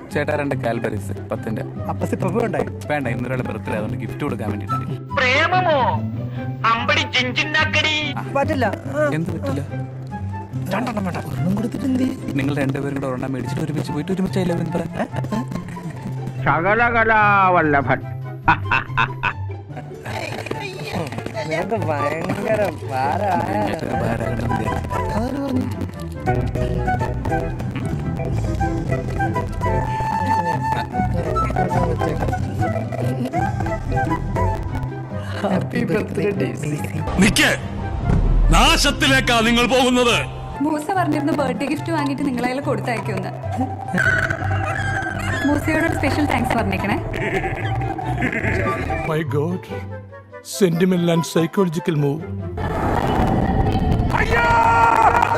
ചേട്ടാ രണ്ട് കാൽബറീസ് പത്തിന്റെ അപ്പൊ സിപ്പപ്പ് ഉണ്ടായി വേണ്ട ഇന്നൊരാളെ ബർത്ത്ഡേ അതുകൊണ്ട് ഗിഫ്റ്റ് കൊടുക്കാൻ വേണ്ടിട്ടാണ് പ്രേമമോ അമ്പടി ചിഞ്ചിണ്ടാക്കടി പറ്റില്ല ആ, എന്ത് പറ്റില്ല രണ്ടെണ്ണം വേണ്ട ഒരെണ്ണം കൊടുത്തിട്ട് എന്ത് ചെയ്യും? നിങ്ങൾ രണ്ടുപേരും കൂടെ ഒരെണ്ണം മേടിച്ചിട്ട് ഒരുമിച്ച് പോയിട്ട് ഒരുമിച്ച് അല്ലേ എന്ന് പറ ശകലകലാവല്ലഭൻ നിനക്ക് ഭയങ്കര ഭാരമായ ആര് പറഞ്ഞു ഹാപ്പി ബർത്ത്ഡേ ഡേസി നിക്ക് നാശത്തിലേക്കാ നിങ്ങൾ പോകുന്നത് മൂസ പറഞ്ഞിരുന്നു ബർത്ത്ഡേ ഗിഫ്റ്റ് വാങ്ങിയിട്ട് നിങ്ങളതിൽ കൊടുത്തയക്കുമെന്ന് മൂസയോട് ഒരു സ്പെഷ്യൽ താങ്ക്സ് പറഞ്ഞേക്കണേ my God sentimental and psychological move